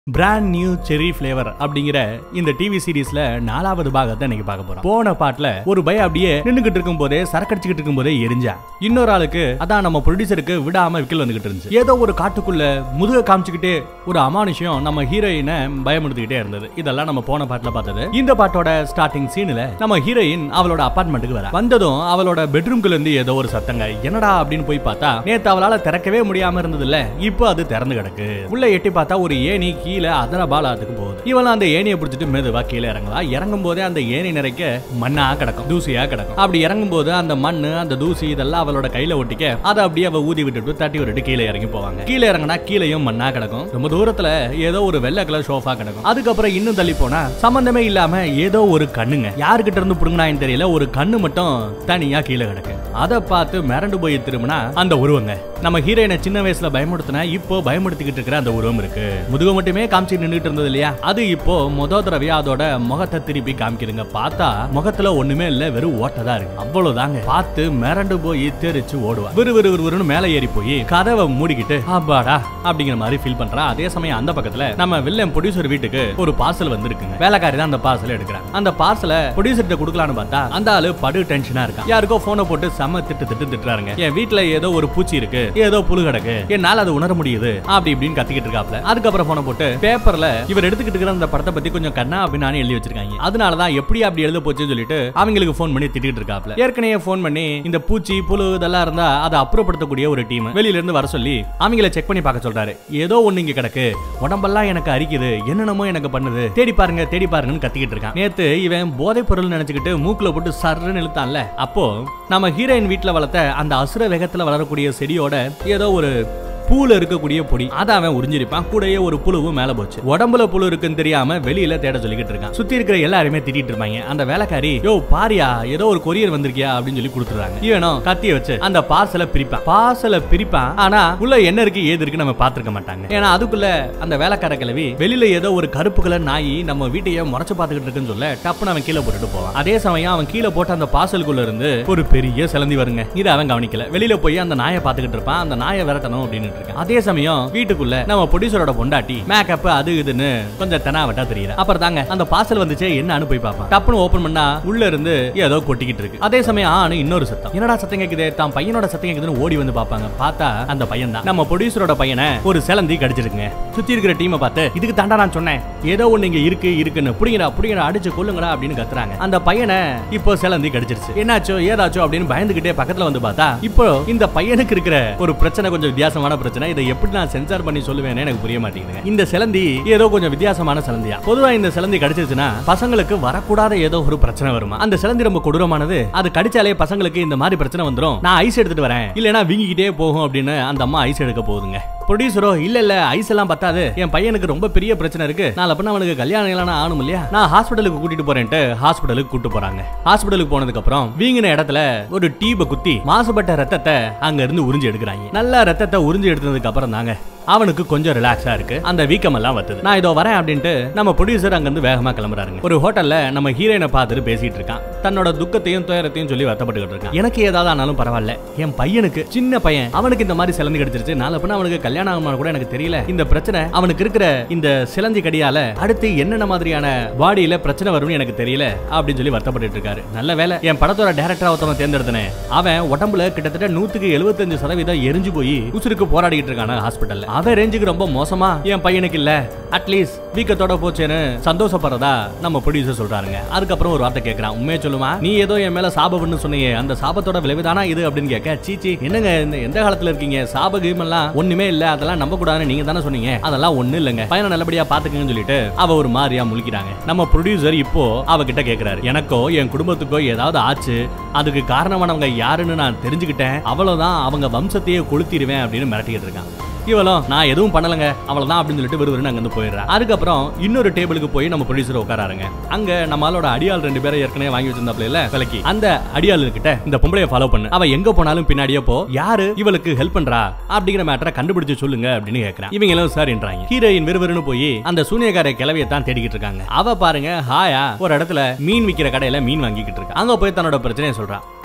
Brand new செரி flavour அப்படிங்கிற இந்த டிவி சீரிஸ்ல நாலாவது பாகத்தை இன்னைக்கு பார்க்க போறோம் போன பாட்டுல ஒரு பய அப்படியே நின்னுகிட்டு இருக்கும் போதே சரக்கடிச்சுக்கிட்டு இருக்கும் போதே எரிஞ்சா இன்னொரு ஆளுக்கு அதான் நம்ம ப்ரொடியூசருக்கு விடாம விக்கல் வந்துகிட்டு இருந்துச்சு ஏதோ ஒரு காட்டுக்குள்ள முதுக காமிச்சுக்கிட்டே ஒரு அமானுஷம் நம்ம ஹீரோயினை பயமுறுத்திக்கிட்டே இருந்தது இதெல்லாம் நம்ம போன பாட்டுல பார்த்தது இந்த பாட்டோட ஸ்டார்டிங் சீன்ல நம்ம ஹீரோயின் அவளோட அபார்ட்மெண்ட்டுக்கு வர வந்ததும் அவளோட பெட்ரூம்குள்ள இருந்து ஏதோ ஒரு சத்தங்க என்னடா அப்படின்னு போய் பார்த்தா நேத்து அவளால திறக்கவே முடியாம இருந்தது இல்ல இப்போ அது திறந்து கிடக்கு உள்ள எட்டி பார்த்தா ஒரு ஏணி கீழே அதர பாலாத்துக்கு போகுது இவளும் அந்த ஏணியை பிடிச்சிட்டு மெதுவா கீழே இறங்கலாம் இறங்கும் போதே அந்த ஏணி நிறைக்க மண்ணா கிடக்கும் தூசியா கிடக்கும் அப்படி இறங்கும் போது அந்த மண்ணு அந்த தூசி இதெல்லாம் அவளோட கையில ஒட்டிக்க அதை அப்படியே அவ ஊதி விட்டுட்டு தட்டி விட்டுட்டு கீழே இறங்கி போவாங்க கீழே இறங்கினா கீழேயும் மண்ணா கிடக்கும் ரொம்ப தூரத்துல ஏதோ ஒரு வெள்ளை கலர் ஷோஃபா கிடக்கும் அதுக்கப்புறம் இன்னும் தள்ளி போனா சம்பந்தமே இல்லாம ஏதோ ஒரு கண்ணுங்க யாருகிட்ட இருந்து புடுங்கினான்னு தெரியல ஒரு கண்ணு மட்டும் தனியா கீழே கிடக்கு அதை பார்த்து மிரண்டு போய் திரும்பினா அந்த உருவங்க நம்ம ஹீரோயினை சின்ன வயசுல பயமுடுத்தின இப்போ பயமுடுத்திக்கிட்டு இருக்கிற அந்த உருவம் இருக்கு முதுக மட்டுமே காமிச்சு நின்றுட்டு இருந்தது இல்லையா அது இப்போ முத தடவையா அதோட முகத்தை திருப்பி காமிக்குதுங்க பார்த்தா முகத்துல ஒண்ணுமே இல்ல வெறும் ஓட்டதா இருக்கு அவ்வளவுதாங்க பார்த்து மிரண்டு போய் தெரிச்சு ஓடுவா விறு விறு விறுவிறுன்னு மேல ஏறி போய் கதவை மூடிக்கிட்டு அப்பாடா அப்படிங்கிற மாதிரி ஃபீல் பண்றா அதே சமயம் அந்த பக்கத்துல நம்ம வில்லன் ப்ரொடியூசர் வீட்டுக்கு ஒரு பார்சல் வந்திருக்குங்க வேலைக்காரி தான் அந்த பார்சல் எடுக்கிறாங்க அந்த பார்சலை ப்ரொடியூசர்கிட்ட கொடுக்கலான்னு பார்த்தா அந்த ஆளு படு டென்ஷனா இருக்கா யாருக்கோ போனை போட்டு செம்ம திட்டு திட்டு திட்டுறாருங்க என் வீட்டுல ஏதோ ஒரு பூச்சி இருக்கு ஏதோ புழு கிடக்கு என்னால அது உணர முடியுது அப்படி இப்படின்னு கத்திக்கிட்டு இருக்காப்ல அதுக்கப்புறம் போன போட்டு பேப்பர்ல இவர் எடுத்துக்கிட்டு இருக்கிற அந்த படத்தை பத்தி கொஞ்சம் கண்ணா அப்படின்னு எழுதி வச்சிருக்காங்க அதனாலதான் எப்படி அப்படி எழுத போச்சுன்னு சொல்லிட்டு அவங்களுக்கு ஃபோன் பண்ணி திட்டிட்டு இருக்காப்ல ஏற்கனவே ஃபோன் பண்ணி இந்த பூச்சி புழு இதெல்லாம் இருந்தா அதை அப்புறப்படுத்தக்கூடிய ஒரு டீம் வெளியில இருந்து வர சொல்லி அவங்கள செக் பண்ணி பார்க்க சொல்றாரு ஏதோ ஒண்ணு இங்க கிடக்கு உடம்பெல்லாம் எனக்கு அரிக்குது என்னென்னமோ எனக்கு பண்ணுது தேடி பாருங்க தேடி பாருங்கன்னு கத்திக்கிட்டு இருக்கான் நேத்து இவன் போதைப் பொருள் நினைச்சுக்கிட்டு மூக்குல போட்டு சர்ன்னு இழுத்தான்ல அப்போ நம்ம ஹீரோயின் வீட்டுல வளர்த்த அந்த அசுர வேகத்துல வளரக்கூடிய செடியோட ஏதோ ஒரு பூல இருக்கக்கூடிய பொடி அதை அவன் உறிஞ்சிருப்பான் கூடயே ஒரு புழுவும் மேல போச்சு உடம்புல புழு இருக்குன்னு தெரியாம வெளியில தேட சொல்லிக்கிட்டு இருக்கான் சுத்தி இருக்கிற எல்லாருமே திட்டிட்டு இருப்பாங்க அந்த வேலைக்காரி யோ பாரியா ஏதோ ஒரு கொரியர் வந்திருக்கியா அப்படின்னு சொல்லி கொடுத்துறாங்க இவனும் கத்திய வச்சு அந்த பார்சலை பிரிப்பான் பார்சலை பிரிப்பான் ஆனா உள்ள என்ன இருக்கு ஏது இருக்கு நம்ம பாத்துருக்க மாட்டாங்க ஏன்னா அதுக்குள்ள அந்த வேலைக்கார கிழவி வெளியில ஏதோ ஒரு கருப்பு கலர் நாய் நம்ம வீட்டையே முறைச்சு பாத்துக்கிட்டு இருக்குன்னு சொல்ல டப்புன்னு அவன் கீழே போட்டுட்டு போவான் அதே சமயம் அவன் கீழே போட்ட அந்த பார்சலுக்குள்ள இருந்து ஒரு பெரிய சிலந்தி வருங்க இதை அவன் கவனிக்கல வெளியில போய் அந்த நாயை பாத்துக்கிட்டு இருப்பான் அந்த நாயை விரட்டணும் அப்படின்னு இருக்கான் அதே சமயம் வீட்டுக்குள்ள நம்ம ப்ரொடியூசரோட பொண்டாட்டி மேக்கப் அது இதுன்னு கொஞ்சம் தெனாவட்டா தெரியல அப்புறம் தாங்க அந்த பார்சல் வந்துச்சே என்னன்னு போய் பார்ப்பான் டப்புன்னு ஓபன் பண்ணா உள்ள இருந்து ஏதோ கொட்டிக்கிட்டு இருக்கு அதே சமயம் ஆனு இன்னொரு சத்தம் என்னடா சத்தம் கேக்குது தான் பையனோட சத்தம் கேக்குதுன்னு ஓடி வந்து பார்ப்பாங்க பார்த்தா அந்த பையன் தான் நம்ம ப்ரொடியூசரோட பையனை ஒரு சிலந்தி கடிச்சிருக்குங்க சுத்தி இருக்கிற டீமை பார்த்து இதுக்கு தாண்டா நான் சொன்னேன் ஏதோ ஒண்ணு இங்க இருக்கு இருக்குன்னு புடிங்கடா புடிங்கடா அடிச்சு கொல்லுங்கடா அப்படின்னு கத்துறாங்க அந்த பையனை இப்போ சிலந்தி கடிச்சிருச்சு என்னாச்சோ ஏதாச்சோ அப்படின்னு பயந்துகிட்டே பக்கத்துல வந்து பார்த்தா இப்போ இந்த பையனுக்கு இருக்கிற ஒரு பிரச்சனை கொஞ்சம் வித்தியாசமான பிரச்சனை இதை எப்படி நான் சென்சார் பண்ணி சொல்லுவேன்னு எனக்கு புரிய மாட்டேங்குது இந்த சிலந்தி ஏதோ கொஞ்சம் வித்தியாசமான சிலந்தியா பொதுவா இந்த சிலந்தி கடிச்சிருச்சுன்னா பசங்களுக்கு வரக்கூடாத ஏதோ ஒரு பிரச்சனை வருமா அந்த சிலந்தி ரொம்ப கொடூரமானது அது கடிச்சாலே பசங்களுக்கு இந்த மாதிரி பிரச்சனை வந்துரும் நான் ஐஸ் எடுத்துட்டு வரேன் இல்லனா வீங்கிக்கிட்டே போகும் அப்படின்னு அந்த அம்மா ஐஸ் எடுக்க போகுதுங்க ப்ரொடியூசரோ இல்ல இல்ல ஐஸ் எல்லாம் பத்தாது என் பையனுக்கு ரொம்ப பெரிய பிரச்சனை இருக்கு நாளை பண்ண அவனுக்கு கல்யாணம் எல்லாம் ஆகணும் இல்லையா நான் ஹாஸ்பிட்டலுக்கு கூட்டிட்டு போறேன்ட்டு ஹாஸ்பிட்டலுக்கு கூட்டு போறாங்க ஹாஸ்பிட்டலுக்கு போனதுக்கு அப்புறம் வீங்கின இடத்துல ஒரு டீப குத்தி மாசுபட்ட ரத்தத்தை அங்க இருந்து உறிஞ்சு எடுக்கிறாங்க நல்லா ரத்தத்தை உறிஞ்சு எடுத்ததுக்கு அப்புறம் தாங்க அவனுக்கு கொஞ்சம் ரிலாக்ஸா இருக்கு அந்த வீக்கம் எல்லாம் வத்துது நான் இதோ வரேன் அப்படின்ட்டு நம்ம ப்ரொடியூசர் அங்க இருந்து வேகமா கிளம்புறாருங்க ஒரு ஹோட்டல்ல நம்ம ஹீரோயினை பார்த்துட்டு பேசிட்டு இருக்கான் தன்னோட துக்கத்தையும் துயரத்தையும் சொல்லி வருத்தப்பட்டுக்கிட்டு இருக்கான் எனக்கு ஏதாவது ஆனாலும் பரவாயில்ல என் பையனுக்கு சின்ன பையன் அவனுக்கு இந்த மாதிரி சிலந்தி கிடைச்சிருச்சு நாளை பின்ன அவனுக்கு கல்யாணம் ஆகுமா கூட எனக்கு தெரியல இந்த பிரச்சனை அவனுக்கு இருக்கிற இந்த சிலந்தி கடியால அடுத்து என்னென்ன மாதிரியான பாடியில பிரச்சனை வரும்னு எனக்கு தெரியல அப்படின்னு சொல்லி வருத்தப்பட்டு இருக்காரு நல்ல வேலை என் படத்தோட டேரக்டர் ஒருத்தவன் தேர்ந்தெடுத்தனே அவன் உடம்புல கிட்டத்தட்ட நூத்துக்கு எழுபத்தஞ்சு சதவீதம் எரிஞ்சு போய் உசுருக்கு போராடிட்டு இருக்கான ஹாஸ்பிட்டல்ல அவன் ரேஞ்சுக்கு ரொம்ப மோசமா என் பையனுக்கு இல்ல அட்லீஸ்ட் வீக்கத்தோட போச்சேன்னு சந்தோஷப்படுறதா நம்ம ப்ரொடியூசர் சொல்றாருங்க அதுக்கப்புறம் ஒரு வார்த்தை கேட்கறான் உண்மையை சொல்லுமா நீ ஏதோ என் மேல சாபம்னு சொன்னீங்க அந்த சாபத்தோட விளைவுதானா இது அப்படின்னு கேட்க சீச்சி என்னங்க இந்த எந்த காலத்துல இருக்கீங்க சாப கீமெல்லாம் ஒண்ணுமே இல்ல அதெல்லாம் நம்ப கூடாதுன்னு நீங்க தானே சொன்னீங்க அதெல்லாம் ஒண்ணு இல்லங்க பையனை நல்லபடியா பாத்துக்கங்கன்னு சொல்லிட்டு அவ ஒரு மாதிரியா முழிக்கிறாங்க நம்ம ப்ரொடியூசர் இப்போ அவகிட்ட கேக்குறாரு எனக்கோ என் குடும்பத்துக்கோ ஏதாவது ஆச்சு அதுக்கு காரணமானவங்க யாருன்னு நான் தெரிஞ்சுக்கிட்டேன் அவ்வளவுதான் அவங்க வம்சத்தையே கொளுத்திடுவேன் அப்படின்னு மிரட்டிக்கிட்டு இருக்கான் இவளும் நான் எதுவும் பண்ணலங்க அவ்வளவுதான் அப்படின்னு சொல்லிட்டு விறுவிறுன்னு அங்க இருந்து போயிடுறா அதுக்கப்புறம் இன்னொரு டேபிளுக்கு போய் நம்ம ப்ரொடியூசர் உட்காராருங்க அங்க நம்மளோட அடியாள் ரெண்டு பேரை ஏற்கனவே வாங்கி வச்சிருந்தாப்ல இல்ல விலைக்கு அந்த அடியாள் கிட்ட இந்த பொம்பளைய ஃபாலோ பண்ணு அவ எங்க போனாலும் பின்னாடியே போ யாரு இவளுக்கு ஹெல்ப் பண்றா அப்படிங்கிற மேட்டரை கண்டுபிடிச்சு சொல்லுங்க அப்படின்னு கேக்குறான் இவங்களும் சரின்றாங்க ஹீரோயின் விறுவிறுன்னு போய் அந்த சூனியக்கார கிளவியை தான் தேடிக்கிட்டு இருக்காங்க அவ பாருங்க ஹாயா ஒரு இடத்துல மீன் விக்கிற கடையில மீன் வாங்கிக்கிட்டு இருக்கா அங்க போய் தன்னோட பிரச்சனையை சொல்றா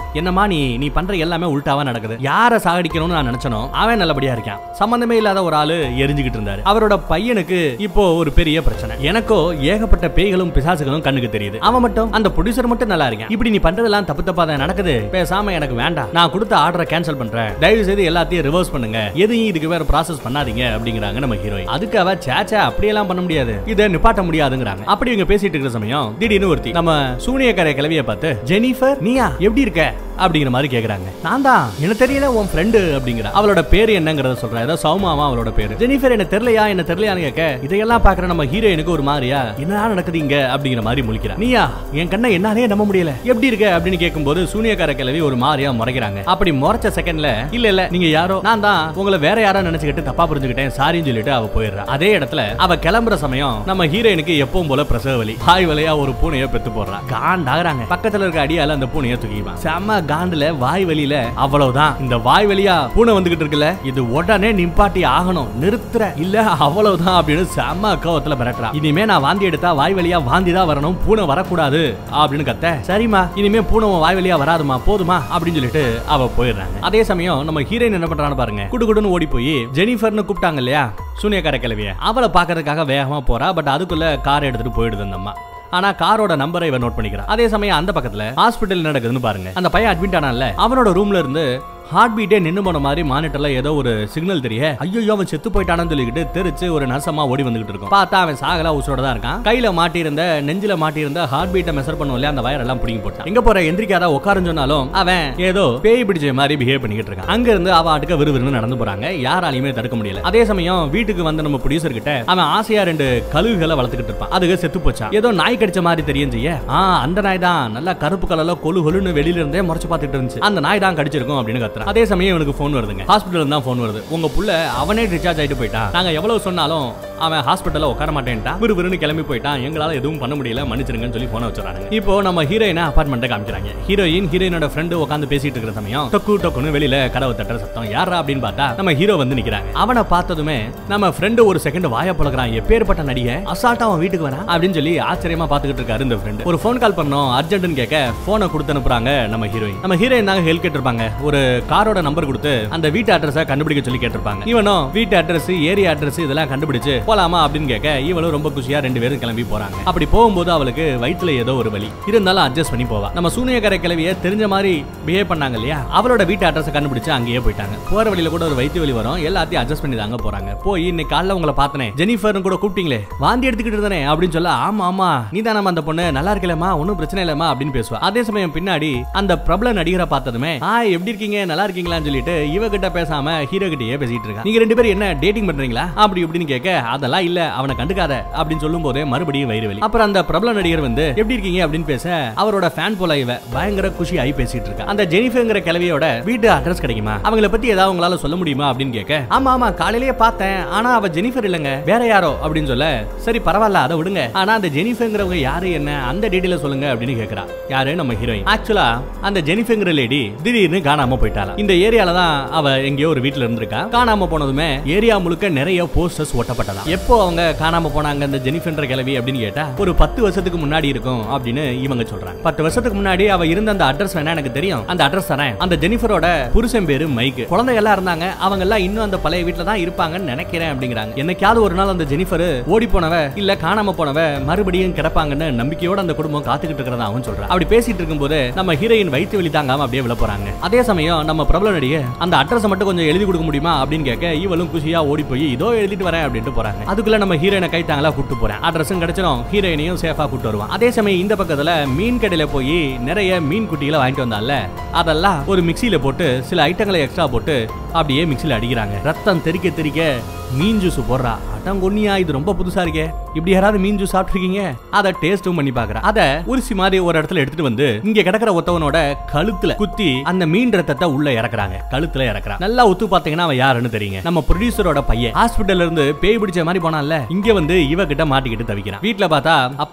என்னம்மா நீ நீ பண்ற எல்லாமே உல்டாவா நடக்குது யார சாகடிக்கணும்னு நான் நினைச்சனோ அவன் நல்லபடியா இருக்கான் சம்பந்தமே இல்லாத ஒரு ஆளு எரிஞ்சுக்கிட்டு இருந்தாரு அவரோட பையனுக்கு இப்போ ஒரு பெரிய பிரச்சனை எனக்கோ ஏகப்பட்ட பேய்களும் பிசாசுகளும் கண்ணுக்கு தெரியுது அவன் மட்டும் அந்த ப்ரொடியூசர் மட்டும் நல்லா இருக்கேன் இப்படி நீ பண்றதெல்லாம் தப்பு தப்பா தான் நடக்குது பேசாம எனக்கு வேண்டாம் நான் கொடுத்த ஆர்டரை கேன்சல் பண்றேன் தயவு செய்து எல்லாத்தையும் ரிவர்ஸ் பண்ணுங்க எதையும் இதுக்கு வேற ப்ராசஸ் பண்ணாதீங்க அப்படிங்கிறாங்க நம்ம ஹீரோயின் அதுக்கு அவ சேச்சா அப்படியெல்லாம் பண்ண முடியாது இதை நிப்பாட்ட முடியாதுங்கிறாங்க அப்படி இவங்க பேசிட்டு இருக்கிற சமயம் திடீர்னு ஒருத்தி நம்ம சூனியக்கார கிளவிய பார்த்து ஜெனிஃபர் நீயா எப்படி இருக்க அப்படிங்கிற மாதிரி கேக்குறாங்க நான் தான் எனக்கு தெரியல உன் ஃப்ரெண்டு அப்படிங்கிற அவளோட பேரு என்னங்கறத சொல்றேன் ஏதோ சௌமாவா அவளோட பேரு ஜெனிஃபர் என்ன தெரியலையா என்ன தெரியலையான்னு கேட்க இதையெல்லாம் பாக்குற நம்ம ஹீரோயினுக்கு ஒரு மாதிரியா என்ன நடக்குது இங்க அப்படிங்கிற மாதிரி முழிக்கிறா நீயா என் கண்ணை என்னாலே நம்ப முடியல எப்படி இருக்க அப்படின்னு கேட்கும்போது சூனியக்கார கிளவி ஒரு மாதிரியா முறைக்கிறாங்க அப்படி முறைச்ச செகண்ட்ல இல்ல இல்ல நீங்க யாரோ நான் தான் உங்களை வேற யாரோ நினைச்சுக்கிட்டு தப்பா புரிஞ்சுக்கிட்டேன் சாரின்னு சொல்லிட்டு அவ போயிடுறா அதே இடத்துல அவ கிளம்புற சமயம் நம்ம ஹீரோயினுக்கு எப்பவும் போல பிரசவ வலி ஹாய் வலையா ஒரு பூனைய பெத்து போடுறா காண்டாகிறாங்க பக்கத்துல இருக்க அடியால அந்த பூனைய தூக்கிவான் செம்ம காண்டுல வாய் வலியில அவ்வளவுதான் இந்த வாய் வலியா பூனை வந்துகிட்டு இருக்குல்ல இது உடனே நிப்பாட்டி ஆகணும் நிறுத்துற இல்ல அவ்வளவுதான் அப்படின்னு செம்ம கோவத்துல மிரட்டுறா இனிமே நான் வாந்தி எடுத்தா வாய் வலியா வாந்தி தான் வரணும் பூனை வரக்கூடாது அப்படின்னு கத்த சரிம்மா இனிமே பூனை உன் வாய் வலியா வராதுமா போதுமா அப்படின்னு சொல்லிட்டு அவ போயிடுறாங்க அதே சமயம் நம்ம ஹீரோயின் என்ன பண்றான்னு பாருங்க குடு குடுன்னு ஓடி போய் ஜெனிஃபர்னு கூப்பிட்டாங்க இல்லையா சூனியக்கார கிளவிய அவளை பாக்குறதுக்காக வேகமா போறா பட் அதுக்குள்ள கார் எடுத்துட்டு போயிடுது அந்த அம்மா ஆனா காரோட நம்பரை இவன் நோட் பண்ணிக்கிறான் அதே சமயம் அந்த பக்கத்துல ஹாஸ்பிட்டல் நடக்குதுன்னு பாருங்க அந்த பையன் அட்மிட் ஆனான்ல அவனோட ரூம்ல இருந்து ஹார்ட் பீட்டே நின்னு போன மாதிரி மானிட்டர்ல ஏதோ ஒரு சிக்னல் தெரிய ஐயோ அவன் செத்து போயிட்டானு சொல்லிக்கிட்டு தெரிச்சு ஒரு நர்சமா ஓடி வந்துகிட்டு இருக்கும் பார்த்தா அவன் சாகலா உசுரோட தான் இருக்கான் கையில மாட்டியிருந்த நெஞ்சில மாட்டியிருந்த ஹார்ட் பீட்டை மெஷர் பண்ணுவோம் இல்லையா அந்த வயர் எல்லாம் பிடிங்கி போட்டான் எங்க போற எந்திரிக்காத உட்காருன்னு சொன்னாலும் அவன் ஏதோ பேய் பிடிச்ச மாதிரி பிஹேவ் பண்ணிக்கிட்டு இருக்கான் அங்க இருந்து அவ ஆட்டுக்கு விறுவிறுன்னு நடந்து போறாங்க யாராலையுமே தடுக்க முடியல அதே சமயம் வீட்டுக்கு வந்த நம்ம ப்ரொடியூசர் கிட்ட அவன் ஆசையா ரெண்டு கழுகுகளை வளர்த்துக்கிட்டு இருப்பான் அதுக்கு செத்து போச்சான் ஏதோ நாய் கடிச்ச மாதிரி தெரியும் செய்ய ஆ அந்த நாய் தான் நல்லா கருப்பு கலர்ல கொலு கொலுன்னு வெளியில இருந்தே முறைச்சு பார்த்துட்டு இருந்துச்சு அந்த நாய் தான் கடிச்சிருக்கும் அப்படின்னு கத்துறான் அதே சமயம் இவனுக்கு ஃபோன் வருதுங்க ஹாஸ்பிட்டல் தான் ஃபோன் வருது உங்க புள்ள அவனே டிஸ்சார்ஜ் ஆயிட்டு போயிட்டான் நாங்க எவ்வளவு சொன்னாலும் அவன் ஹாஸ்பிட்டல்ல உட்கார மாட்டேன்ட்டான் விறுவிறுன்னு கிளம்பி போயிட்டான் எங்களால எதுவும் பண்ண முடியல மன்னிச்சிருங்கன்னு சொல்லி போன வச்சுறாங்க இப்போ நம்ம ஹீரோயினை அபார்ட்மெண்ட்டை காமிக்கிறாங்க ஹீரோயின் ஹீரோயினோட ஃப்ரெண்டு உட்காந்து பேசிட்டு இருக்கிற சமயம் டொக்கு டொக்குன்னு வெளியில கதவை தட்டுற சத்தம் யாரா அப்படின்னு பார்த்தா நம்ம ஹீரோ வந்து நிக்கிறாங்க அவனை பார்த்ததுமே நம்ம ஃப்ரெண்டு ஒரு செகண்ட் வாய பழகிறான் எப்பேற்பட்ட நடிகை அசால்ட்டா அவன் வீட்டுக்கு வரான் அப்படின்னு சொல்லி ஆச்சரியமா பாத்துக்கிட்டு இருக்காரு இந்த ஃப்ரெண்ட் ஒரு ஃபோன் கால் பண்ணோம் அர்ஜென்ட்னு கேட்க போனை கொடுத்து அனுப்புறாங்க நம்ம ஹீரோயின் நம்ம ஹீரோயின் தாங்க ஹெல்ப் கேட்டிருப்பாங்க ஒரு காரோட நம்பர் கொடுத்து அந்த வீட்டு அட்ரஸை கண்டுபிடிக்க சொல்லி கேட்டிருப்பாங்க இவனும் வீட்டு அட்ரஸ் ஏரியா அட்ரஸ் இதெல்லாம் கண்டுபிடிச்சு போலாமா அப்படின்னு கேட்க இவளும் ரொம்ப குஷியா ரெண்டு பேரும் கிளம்பி போறாங்க அப்படி போகும்போது அவளுக்கு வயித்துல ஏதோ ஒரு வலி இருந்தாலும் அட்ஜஸ்ட் பண்ணி போவா நம்ம சூனியக்கரை கிளவிய தெரிஞ்ச மாதிரி பிஹேவ் பண்ணாங்க இல்லையா அவளோட வீட்டு அட்ரஸ் கண்டுபிடிச்சு அங்கேயே போயிட்டாங்க போற வழியில கூட ஒரு வயிற்று வலி வரும் எல்லாத்தையும் அட்ஜஸ்ட் பண்ணி தாங்க போறாங்க போய் இன்னைக்கு காலைல உங்களை பார்த்தனே ஜெனிஃபர்னு கூட கூப்பிட்டீங்களே வாந்தி எடுத்துக்கிட்டு இருந்தனே அப்படின்னு சொல்ல ஆமா ஆமா நீ தானே அந்த பொண்ணு நல்லா இருக்கலமா ஒன்னும் பிரச்சனை இல்லமா அப்படின்னு பேசுவா அதே சமயம் பின்னாடி அந்த பிரபல நடிகரை பார்த்ததுமே ஆ எப்படி இருக்கீங்க நல்லா இருக்கீங்களான்னு சொல்லிட்டு இவ கிட்ட பேசாம ஹீரோ கிட்டயே பேசிட்டு இருக்கா நீங்க ரெண்டு பேரும் என்ன டேட்டிங் பண்றீங்களா அப்படி இப்படின்னு கேட்க அதெல்லாம் இல்ல அவனை கண்டுக்காத அப்படின்னு சொல்லும் போதே மறுபடியும் வயிறு வலி அப்புறம் அந்த பிரபல நடிகர் வந்து எப்படி இருக்கீங்க அப்படின்னு பேச அவரோட ஃபேன் போல இவ பயங்கர குஷி ஆகி பேசிட்டு இருக்கா அந்த ஜெனிஃபர்ங்கிற கிளவியோட வீட்டு அட்ரஸ் கிடைக்குமா அவங்கள பத்தி ஏதாவது உங்களால சொல்ல முடியுமா அப்படின்னு கேட்க ஆமா ஆமா காலையிலேயே பார்த்தேன் ஆனா அவ ஜெனிஃபர் இல்லங்க வேற யாரோ அப்படின்னு சொல்ல சரி பரவாயில்ல அதை விடுங்க ஆனா அந்த ஜெனிஃபர்ங்கிறவங்க யாரு என்ன அந்த டீடைல சொல்லுங்க அப்படின்னு கேக்குறா யாரு நம்ம ஹீரோயின் ஆக்சுவலா அந்த ஜெனிஃபர்ங்கிற லேடி திடீர்னு காணாம போயிட்டாளா இந்த ஏரியால தான் அவ எங்கேயோ ஒரு வீட்ல இருந்திருக்கா காணாம போனதுமே ஏரியா முழுக்க நிறைய போஸ்டர்ஸ் ஒட்டப்பட்டதா எப்போ அவங்க காணாம போனாங்க இந்த ஜெனிஃபர்ன்ற கிளவி அப்படின்னு கேட்டா ஒரு பத்து வருஷத்துக்கு முன்னாடி இருக்கும் அப்படின்னு இவங்க சொல்றாங்க பத்து வருஷத்துக்கு முன்னாடி அவ இருந்த அந்த அட்ரஸ் வேணா எனக்கு தெரியும் அந்த அட்ரஸ் தரேன் அந்த ஜெனிஃபரோட புருஷன் பேரு மைக் குழந்தை எல்லாம் இருந்தாங்க அவங்க எல்லாம் இன்னும் அந்த பழைய வீட்ல தான் இருப்பாங்கன்னு நினைக்கிறேன் அப்படிங்கிறாங்க என்னைக்காவது ஒரு நாள் அந்த ஜெனிஃபர் ஓடி போனவ இல்ல காணாம போனவ மறுபடியும் கிடப்பாங்கன்னு நம்பிக்கையோட அந்த குடும்பம் காத்துக்கிட்டு இருக்கிறதாவும் சொல்றான் அப்படி பேசிட்டு இருக்கும்போது நம்ம ஹீரோயின் வயிற்று வலி தாங்காம அப்படியே விழ போறாங்க அதே சமயம் நம்ம பிரபல நடிகை அந்த அட்ரஸ் மட்டும் கொஞ்சம் எழுதி கொடுக்க முடியுமா அப்படின்னு கேட்க இவளும் குஷியா ஓடி போய் இதோ எழுதிட்டு வரேன் அப்படின்ட்டு போறாங்க அதுக்குள்ள நம்ம ஹீரோயினை கை தாங்களா கூட்டு போறேன் அட்ரஸும் கிடைச்சிடும் ஹீரோயினையும் சேஃபா கூட்டு வருவான் அதே சமயம் இந்த பக்கத்துல மீன் கடையில போய் நிறைய மீன் குட்டிகளை வாங்கிட்டு வந்தால அதெல்லாம் ஒரு மிக்சியில போட்டு சில ஐட்டங்களை எக்ஸ்ட்ரா போட்டு அப்படியே மிக்சியில அடிக்கிறாங்க ரத்தம் தெறிக்க தெறிக்க மீன் ஜூஸ் போடுறா அட்டங்கொன்னியா இது ரொம்ப புதுசா இருக்கே இப்படி யாராவது மீன் ஜூஸ் சாப்பிட்டுருக்கீங்க அதை டேஸ்டும் பண்ணி பாக்குறா அத உரிசி மாதிரி ஒரு இடத்துல எடுத்துட்டு வந்து இங்க கிடக்கிற ஒத்தவனோட கழுத்துல குத்தி அந்த மீன் ரத்தத்தை உள்ள இறக்குறாங்க கழுத்துல இறக்குறாங்க நல்லா ஒத்து பாத்தீங்கன்னா அவன் யாருன்னு தெரியுங்க நம்ம ப்ரொடியூசரோட பையன் ஹாஸ்பிட்டல்ல இருந்து பேய் பிடிச்ச மாதிரி போனான்ல இங்க வந்து இவ கிட்ட மாட்டிக்கிட்டு தவிக்கிறான் வீட்ல பார்த்தா அப்பா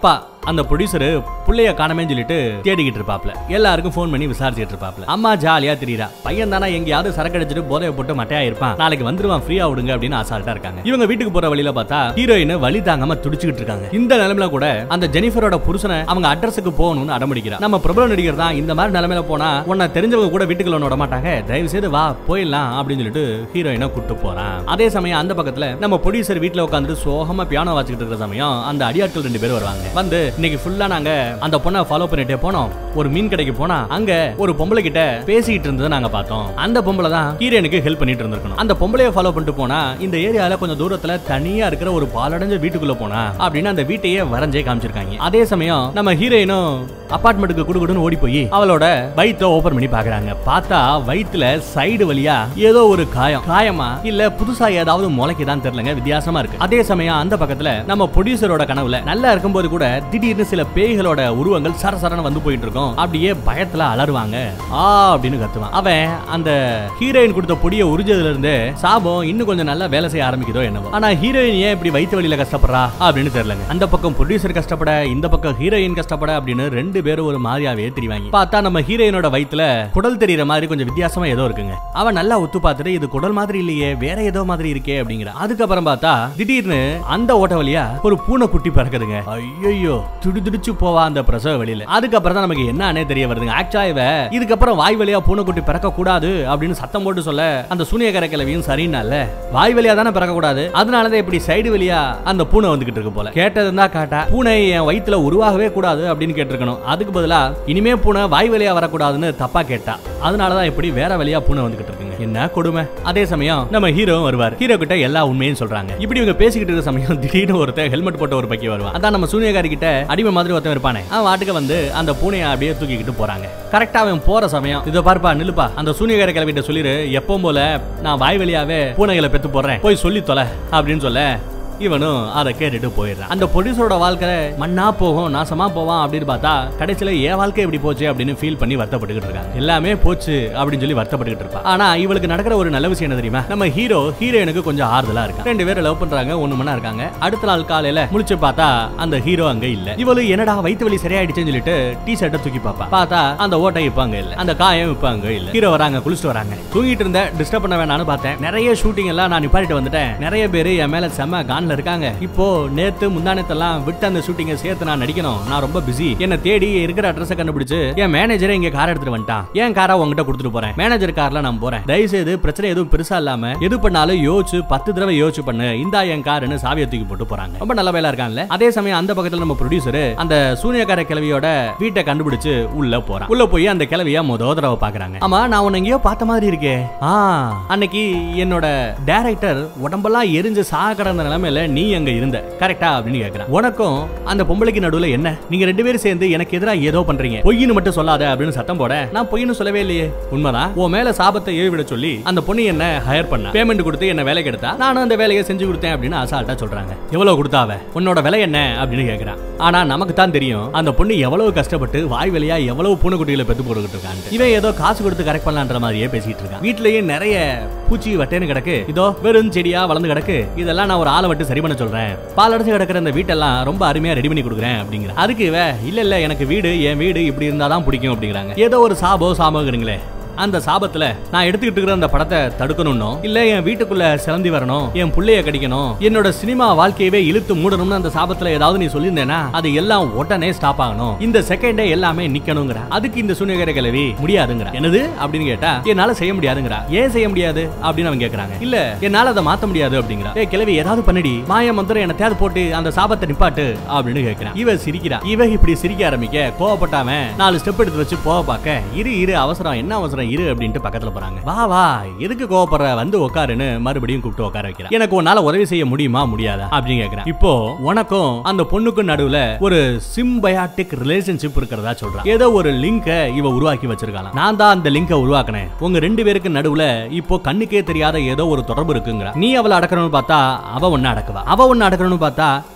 அந்த ப்ரொடியூசர் புள்ளைய காணமே சொல்லிட்டு தேடிக்கிட்டு இருப்பாப்ல எல்லாருக்கும் ஃபோன் பண்ணி விசாரிச்சுட்டு இருப்பாப்ல அம்மா ஜாலியா தெரியுறா பையன் தானே எங்கேயாவது சரக்கு அடிச்சிட்டு போதைய போட்டு மட்டையா இருப்பான் நாளைக்கு வந்துருவான் ஃப்ரீயா விடுங்க அப்படின்னு அசால்ட்டா இருக்காங்க இவங்க வீட்டுக்கு போற வழியில பார்த்தா ஹீரோயின் வழி தாங்காம துடிச்சுக்கிட்டு இருக்காங்க இந்த நிலைமையில கூட அந்த ஜெனிஃபரோட புருஷனை அவங்க அட்ரஸுக்கு போகணும்னு அடம்பிடிக்கிறா நம்ம பிரபல நடிகர் தான் இந்த மாதிரி நிலைமையில போனா உன்னை தெரிஞ்சவங்க கூட வீட்டுக்குள்ள விட மாட்டாங்க தயவு செய்து வா போயிடலாம் அப்படின்னு சொல்லிட்டு ஹீரோயினை கூட்டு போறான் அதே சமயம் அந்த பக்கத்துல நம்ம ப்ரொடியூசர் வீட்ல உட்காந்து சோகமா பியானோ வாசிக்கிட்டு இருக்கிற சமயம் அந்த அடியாட்கள் ரெண்டு பேரும் வருவாங்க வந்து இன்னைக்கு ஃபுல்லா நாங்க அந்த பொண்ணை ஃபாலோ பண்ணிட்டே போனோம் ஒரு மீன் கடைக்கு போனா அங்க ஒரு பொம்பளை கிட்ட பேசிக்கிட்டு இருந்ததை நாங்க பார்த்தோம் அந்த பொம்பளை தான் ஹீரோனுக்கு ஹெல்ப் பண்ணிட்டு இருந்திருக்கணும் அந்த பொம்பளைய ஃபாலோ பண்ணிட்டு போனா இந்த ஏரியால கொஞ்சம் தூரத்துல தனியா இருக்கிற ஒரு பாலடைஞ்ச வீட்டுக்குள்ள போனா அப்படின்னு அந்த வீட்டையே வரைஞ்சே காமிச்சிருக்காங்க அதே சமயம் நம்ம ஹீரோயினும் அபார்ட்மெண்ட்டுக்கு குடுகுடுன்னு ஓடி போய் அவளோட வயித்தை ஓபன் பண்ணி பாக்குறாங்க பார்த்தா வயித்துல சைடு வழியா ஏதோ ஒரு காயம் காயமா இல்ல புதுசா ஏதாவது முளைக்குதான் தெரியலங்க வித்தியாசமா இருக்கு அதே சமயம் அந்த பக்கத்துல நம்ம ப்ரொடியூசரோட கனவுல நல்லா இருக்கும்போது கூட திடீர்னு சில பேய்களோட உருவங்கள் சரசரன்னு வந்து போயிட்டு இருக்கும் அப்படியே பயத்துல அலறுவாங்க ஆ அப்படின்னு கத்துவான் அவன் அந்த ஹீரோயின் கொடுத்த பொடிய உறிஞ்சதுல இருந்து சாபம் இன்னும் கொஞ்சம் நல்லா வேலை செய்ய ஆரம்பிக்குதோ என்னவோ ஆனா ஹீரோயின் ஏன் இப்படி வயிற்று வழியில கஷ்டப்படுறா அப்படின்னு தெரியலங்க அந்த பக்கம் ப்ரொடியூசர் கஷ்டப்பட இந்த பக்கம் ஹீரோயின் கஷ்டப்பட அப்படின்னு ரெண்டு பேரும் ஒரு மாதிரியாவே தெரிவாங்க பார்த்தா நம்ம ஹீரோயினோட வயித்துல குடல் தெரியற மாதிரி கொஞ்சம் வித்தியாசமா ஏதோ இருக்குங்க அவன் நல்லா ஒத்து பார்த்துட்டு இது குடல் மாதிரி இல்லையே வேற ஏதோ மாதிரி இருக்கே அப்படிங்கிற அதுக்கப்புறம் பார்த்தா திடீர்னு அந்த ஓட்ட வழியா ஒரு பூனை குட்டி பிறக்குதுங்க ஐயோ துடி துடிச்சு போவா அந்த பிரசவ வெளியில அதுக்கப்புறம் தான் நமக்கு என்னன்னே தெரிய வருதுங்க ஆக்சுவலா இவ இதுக்கப்புறம் வாய் வழியா பூனைக்குட்டி பிறக்க கூடாது அப்படின்னு சத்தம் போட்டு சொல்ல அந்த சூனியக்கார கிழவியும் சரின்னால வாய் வழியா தானே பிறக்க கூடாது அதனாலதான் இப்படி சைடு வழியா அந்த பூனை வந்துகிட்டு இருக்கு போல கேட்டது தான் காட்டா பூனை என் வயித்துல உருவாகவே கூடாது அப்படின்னு கேட்டிருக்கணும் அதுக்கு பதிலா இனிமே பூனை வாய் வழியா வரக்கூடாதுன்னு தப்பா கேட்டா அதனாலதான் இப்படி வேற வழியா பூனை வந்துகிட்டு இருக்குங்க என்ன கொடுமை அதே சமயம் நம்ம ஹீரோ வருவார் ஹீரோ கிட்ட எல்லா உண்மையும் சொல்றாங்க இப்படி இவங்க பேசிக்கிட்டு இருக்க சமயம் திடீர்னு ஒருத்தன் ஹெல்மெட் போட்ட ஒரு பக்கி வருவான் அதான் நம்ம சூனியக்காரி கிட்ட அடிமை மாதிரி ஒருத்தன் இருப்பானே அவன் வாட்டுக்கு வந்து அந்த பூனையை அப்படியே தூக்கிக்கிட்டு போறாங்க கரெக்டா அவன் போற சமயம் இதோ பார்ப்பா நிலுப்பா அந்த சூனியக்கார கிளவிட்ட சொல்லிரு எப்பவும் போல நான் வாய் வழியாவே பூனைகளை பெத்து போடுறேன் போய் சொல்லி தொலை அப்படின்னு சொல்ல இவனும் அதை கேட்டுட்டு போயிடுறான் அந்த ப்ரொடியூசரோட வாழ்க்கை மண்ணா போகும் நாசமா போவான் அப்படின்னு பார்த்தா கடைசியில என் வாழ்க்கை எப்படி போச்சு அப்படின்னு ஃபீல் பண்ணி வருத்தப்பட்டுக்கிட்டு இருக்காங்க எல்லாமே போச்சு அப்படின்னு சொல்லி வருத்தப்பட்டுக்கிட்டு இருப்பா ஆனா இவளுக்கு நடக்கிற ஒரு நல்ல விஷயம் என்ன தெரியுமா நம்ம ஹீரோ ஹீரோயினுக்கு கொஞ்சம் ஆறுதலா இருக்கா ரெண்டு பேரும் லவ் பண்றாங்க ஒண்ணு மணி இருக்காங்க அடுத்த நாள் காலையில முழிச்சு பார்த்தா அந்த ஹீரோ அங்க இல்ல இவளு என்னடா வயிற்று வலி சரியாயிடுச்சுன்னு சொல்லிட்டு டி ஷர்ட்டை தூக்கி பாப்பா பார்த்தா அந்த ஓட்டை இப்ப அங்க இல்ல அந்த காயம் இப்ப அங்க இல்ல ஹீரோ வராங்க குளிச்சுட்டு வராங்க தூங்கிட்டு இருந்த டிஸ்டர்ப் பண்ண வேணாம்னு பார்த்தேன் நிறைய ஷூட்டிங் எல்லாம் நான் நிப்பாட்டிட்டு வந்துட்டேன் நிறைய பேர் என் மேல செம்ம கான்ல இருக்காங்க இப்போ நேத்து முந்தானத்தெல்லாம் விட்டு அந்த ஷூட்டிங்கை சேர்த்து நான் நடிக்கணும் நான் ரொம்ப பிஸி என்ன தேடி இருக்கிற அட்ரஸை கண்டுபிடிச்சு என் மேனேஜரே இங்க கார் எடுத்துட்டு வந்துட்டான் என் காரை உங்ககிட்ட கொடுத்துட்டு போறேன் மேனேஜர் கார்ல நான் போறேன் தயவு செய்து பிரச்சனை எதுவும் பெருசா இல்லாம எது பண்ணாலும் யோசிச்சு பத்து தடவை யோசிச்சு பண்ணு இந்தா என் காருன்னு சாவியை தூக்கி போட்டு போறாங்க ரொம்ப நல்ல வேலை இருக்கான்ல அதே சமயம் அந்த பக்கத்துல நம்ம ப்ரொடியூசர் அந்த சூனியக்கார கிழவியோட வீட்டை கண்டுபிடிச்சு உள்ள போறான் உள்ள போய் அந்த கிழவிய முத தடவை பாக்குறாங்க ஆமா நான் உன்னை எங்கேயோ பார்த்த மாதிரி இருக்கே ஆ அன்னைக்கு என்னோட டைரக்டர் உடம்பெல்லாம் எரிஞ்சு சாக கடந்த நிலைமையில நீ அங்க இருந்த கரெக்டா அப்படின்னு கேக்குறான் உனக்கும் அந்த பொம்பளைக்கு நடுவுல என்ன நீங்க ரெண்டு பேரும் சேர்ந்து எனக்கு எதிராக ஏதோ பண்றீங்க பொய்னு மட்டும் சொல்லாத அப்படின்னு சத்தம் போட நான் பொய்னு சொல்லவே இல்லையே உண்மைதான் உன் மேல சாபத்தை ஏவி விட சொல்லி அந்த பொண்ணு என்ன ஹையர் பண்ண பேமெண்ட் கொடுத்து என்ன வேலைக்கு எடுத்தா நானும் அந்த வேலையை செஞ்சு கொடுத்தேன் அப்படின்னு அசால்ட்டா சொல்றாங்க எவ்வளவு கொடுத்தாவ உன்னோட விலை என்ன அப்படின்னு கேக்குறான் ஆனா நமக்கு தான் தெரியும் அந்த பொண்ணு எவ்வளவு கஷ்டப்பட்டு வாய் வழியா எவ்வளவு பூனைக்குட்டிகளை பெத்து போட்டுக்கிட்டு இருக்காங்க இவன் ஏதோ காசு கொடுத்து கரெக்ட் பண்ணலான்ற மாதிரியே பேசிட்டு இருக்கான் வீட்லயே நிறைய பூச்சி வட்டேன்னு கிடக்கு இதோ வெறும் செடியா வளர்ந்து கிடக்கு இதெல்லாம் நான் ஒரு ஆளை விட்டு சரி பண்ண சொல்றேன் பால் அடைச்சு கிடக்கிற இந்த வீட்டெல்லாம் ரொம்ப அருமையா ரெடி பண்ணி கொடுக்குறேன் அப்படிங்கிற அதுக்கு இவ இல்ல இல்ல எனக்கு வீடு என் வீடு இப்படி இருந்தாதான் பிடிக்கும் அப்படிங்கிறாங்க ஏதோ ஒரு சாபோ சாமோங்கிறீங்களே அந்த சாபத்துல நான் எடுத்துக்கிட்டு இருக்கிற அந்த படத்தை தடுக்கணும்னோ இல்ல என் வீட்டுக்குள்ள சிலந்தி வரணும் என் புள்ளைய கடிக்கணும் என்னோட சினிமா வாழ்க்கையவே இழுத்து மூடணும்னு அந்த சாபத்துல ஏதாவது நீ சொல்லியிருந்தேனா அது எல்லாம் உடனே ஸ்டாப் ஆகணும் இந்த செகண்டே எல்லாமே நிக்கணுங்கிற அதுக்கு இந்த சூனியகர கிளவி முடியாதுங்கிற என்னது அப்படின்னு கேட்டா என்னால செய்ய முடியாதுங்கிறா ஏன் செய்ய முடியாது அப்படின்னு அவங்க கேக்குறாங்க இல்ல என்னால அதை மாத்த முடியாது அப்படிங்கிறா ஏ கிளவி ஏதாவது பண்ணிடி மாய மந்திரம் என்ன தேர்வு போட்டு அந்த சாபத்தை நிப்பாட்டு அப்படின்னு கேக்குறான் இவ சிரிக்கிறா இவ இப்படி சிரிக்க ஆரம்பிக்க கோவப்பட்டாவன் நாலு ஸ்டெப் எடுத்து வச்சு போக பார்க்க இரு இரு அவசரம் என்ன அவசரம் இரு அப்படின்ட்டு பக்கத்துல போறாங்க வா வா எதுக்கு கோவப்படுற வந்து உட்காருன்னு மறுபடியும் கூப்பிட்டு உட்கார வைக்கிறேன் எனக்கு உன்னால உதவி செய்ய முடியுமா முடியாதா அப்படின்னு கேக்குறேன் இப்போ உனக்கும் அந்த பொண்ணுக்கும் நடுவுல ஒரு சிம்பயாட்டிக் ரிலேஷன்ஷிப் இருக்கிறதா சொல்றான் ஏதோ ஒரு லிங்க இவ உருவாக்கி வச்சிருக்காளாம் நான் தான் அந்த லிங்கை உருவாக்கினேன் உங்க ரெண்டு பேருக்கு நடுவுல இப்போ கண்ணுக்கே தெரியாத ஏதோ ஒரு தொடர்பு இருக்குங்கிற நீ அவளை அடக்கணும்னு பார்த்தா அவ ஒன்னு அடக்குவா அவ ஒன்னு அடக்கணும்னு பார்த்தா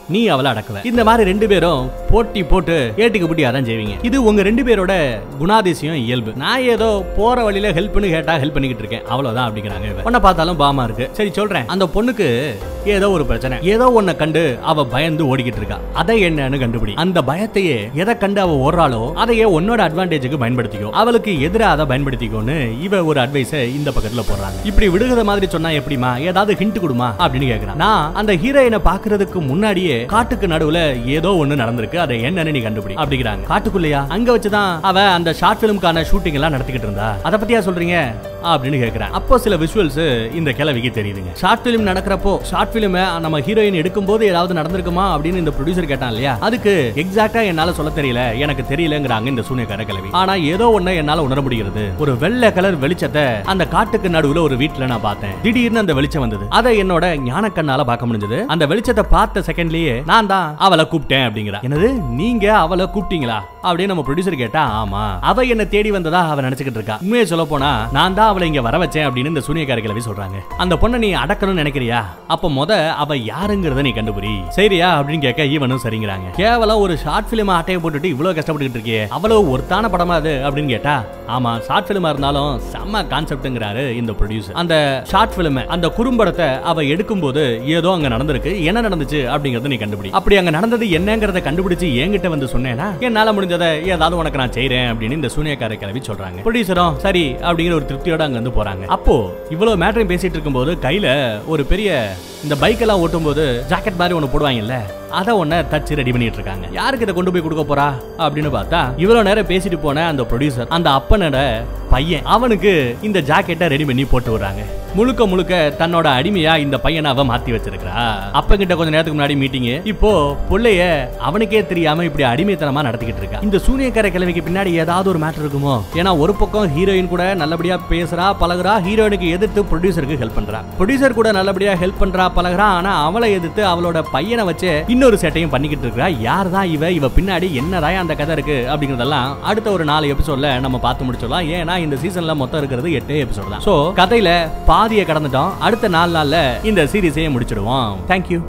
நீ அவளை அடக்குவ இந்த மாதிரி ரெண்டு பேரும் போட்டி போட்டு ஏட்டுக்கு புட்டி அதான் செய்வீங்க இது உங்க ரெண்டு பேரோட குணாதிசயம் இயல்பு நான் ஏதோ போற வழியில ஹெல்ப் பண்ணி கேட்டா ஹெல்ப் பண்ணிக்கிட்டு இருக்கேன் அவ்வளவுதான் அப்படிங்கிறாங்க இவ. உன்னை பார்த்தாலும் பாமா இருக்கு சரி சொல்றேன் அந்த பொண்ணுக்கு ஏதோ ஒரு பிரச்சனை ஏதோ ஒன்ன கண்டு அவ பயந்து ஓடிக்கிட்டு இருக்கா அதை என்னன்னு கண்டுபிடி அந்த பயத்தையே எதை கண்டு அவ ஓடுறாளோ அதையே உன்னோட அட்வான்டேஜுக்கு பயன்படுத்திக்கோ அவளுக்கு எதிராக அதை பயன்படுத்திக்கோன்னு இவ ஒரு அட்வைஸ இந்த பக்கத்துல போடுறாங்க இப்படி விடுகிற மாதிரி சொன்னா எப்படிமா ஏதாவது ஹிண்ட் கொடுமா அப்படின்னு கேக்குறான் நான் அந்த ஹீரோயினை பாக்குறதுக்கு முன்னாடியே காட்டுக்கு நடுவுல ஏதோ ஒண்ணு நடந்திருக்கு அதை என்னன்னு நீ கண்டுபிடி அப்படிங்கிறாங்க காட்டுக்குள்ளயா அங்க வச்சுதான் அவ அந்த ஷார்ட் பிலிம்கான ஷூட்டிங் எல்லாம் நடத்திக்கிட்டு இருந்தா அதை பத்தியா சொல்றீங்க அப்படின்னு கேக்குறேன் அப்போ சில விஷுவல்ஸ் இந்த கிழவிக்கு தெரியுதுங்க ஷார்ட் பிலிம் நடக்கிறப்போ ஷார்ட் பிலிம் நம்ம ஹீரோயின் எடுக்கும்போது ஏதாவது நடந்திருக்குமா அப்படின்னு இந்த ப்ரொடியூசர் கேட்டான் இல்லையா அதுக்கு எக்ஸாக்ட்டா என்னால சொல்ல தெரியல எனக்கு தெரியலங்கிறாங்க இந்த சூனியக்கார கிழவி ஆனா ஏதோ ஒண்ணு என்னால உணர முடிகிறது ஒரு வெள்ளை கலர் வெளிச்சத்தை அந்த காட்டுக்கு நடுவுல ஒரு வீட்டுல நான் பார்த்தேன் திடீர்னு அந்த வெளிச்சம் வந்தது அதை என்னோட ஞான கண்ணால பார்க்க முடிஞ்சது அந்த வெளிச்சத்தை பார்த்த செகண்ட்லயே நான் தான் அவளை கூப்பிட்டேன் அப்படிங்கிறா என்னது நீங்க அவளை கூப்பிட்டீங்களா அப்படின்னு நம்ம ப்ரொடியூசர் கேட்டா ஆமா அவ என்ன தேடி வந்ததா அவ நினைச்சுக்கிட்டு இருக்கா உண்மையை சொல்ல போனா நான் தான் அவளை இங்க வர வச்சேன் அப்படின்னு இந்த சூனியக்கார கிழவி சொல்றாங்க அந்த பொண்ணை நீ அடக்கணும்னு நினைக்கிறியா அப்ப முத அவ யாருங்கிறத நீ கண்டுபிடி சரியா அப்படின்னு கேட்க ஈவனும் சரிங்கிறாங்க கேவலம் ஒரு ஷார்ட் பிலிம் அட்டையை போட்டுட்டு இவ்வளவு கஷ்டப்பட்டுக்கிட்டு இருக்கியே அவ்வளவு ஒருத்தான படமா அது அப்படின்னு கேட்டா ஆமா ஷார்ட் பிலிமா இருந்தாலும் செம்ம கான்செப்ட்ங்கிறாரு இந்த ப்ரொடியூசர் அந்த ஷார்ட் பிலிம் அந்த குறும்படத்தை அவ எடுக்கும்போது ஏதோ அங்க நடந்திருக்கு என்ன நடந்துச்சு அப்படிங்கறத நீ கண்டுபிடி அப்படி அங்க நடந்தது என்னங்கறத கண்டுபிடிச்சு என்கிட்ட வந்து சொன்னேனா என்னால முடிஞ்சதை ஏதாவது உனக்கு நான் செய்றேன் அப்படின்னு இந்த சூனியக்கார கிளவி சொல்றாங்க ப்ரொடியூசரும் சரி அப்படிங்கிற ஒரு திருப்தியோட அங்க வந்து போறாங்க அப்போ இவ்வளவு மேட்டரையும் பேசிட்டு இருக்கும்போது கையில ஒரு பெரிய இந்த பைக் எல்லாம் ஓட்டும் போது ஜாக்கெட் மாதிரி ஒண்ணு போடுவாங்கல்ல அத ஒன்ன தச்சு ரெடி பண்ணிட்டு இருக்காங்க யாருக்கு இதை கொண்டு போய் கொடுக்க போறா அப்படின்னு பார்த்தா இவ்வளவு நேரம் பேசிட்டு போன அந்த ப்ரொடியூசர் அந்த அப்பனோட பையன் அவனுக்கு இந்த ஜாக்கெட்டை ரெடி பண்ணி போட்டு விடுறாங்க முழுக்க முழுக்க தன்னோட அடிமையா இந்த பையனை அவ மாத்தி வச்சிருக்கா அப்ப கிட்ட கொஞ்ச நேரத்துக்கு முன்னாடி மீட்டிங் இப்போ புள்ளைய அவனுக்கே தெரியாம இப்படி அடிமைத்தனமா நடத்திக்கிட்டு இருக்கா இந்த சூனியக்கார கிழமைக்கு பின்னாடி ஏதாவது ஒரு மேட்டர் இருக்குமோ ஏன்னா ஒரு பக்கம் ஹீரோயின் கூட நல்லபடியா பேசுறா பழகுறா ஹீரோயினுக்கு எதிர்த்து ப்ரொடியூசருக்கு ஹெல்ப் பண்றா ப்ரொடியூசர் கூட நல்லபடியா ஹெல்ப் பண்றா பழகுறா ஆனா அவளை எதிர்த்து அவளோட பையனை வச்சு இன்னொரு சேட்டையும் பண்ணிக்கிட்டு இருக்கா யார் தான் இவ இவ பின்னாடி என்னதான் அந்த கதை இருக்கு அப்படிங்கறதெல்லாம் அடுத்த ஒரு நாலு எபிசோட்ல நம்ம பார்த்து முடிச்சிடலாம் ஏன்னா இந்த சீசன்ல மொத்தம் இருக்கிறது எட்டு எபிசோட் தான் சோ கதையில பாதியை கடந்துட்டோம் அடுத்த நாலு நாள்ல இந்த சீரிஸையே முடிச்சிடுவோம் தேங்க்யூ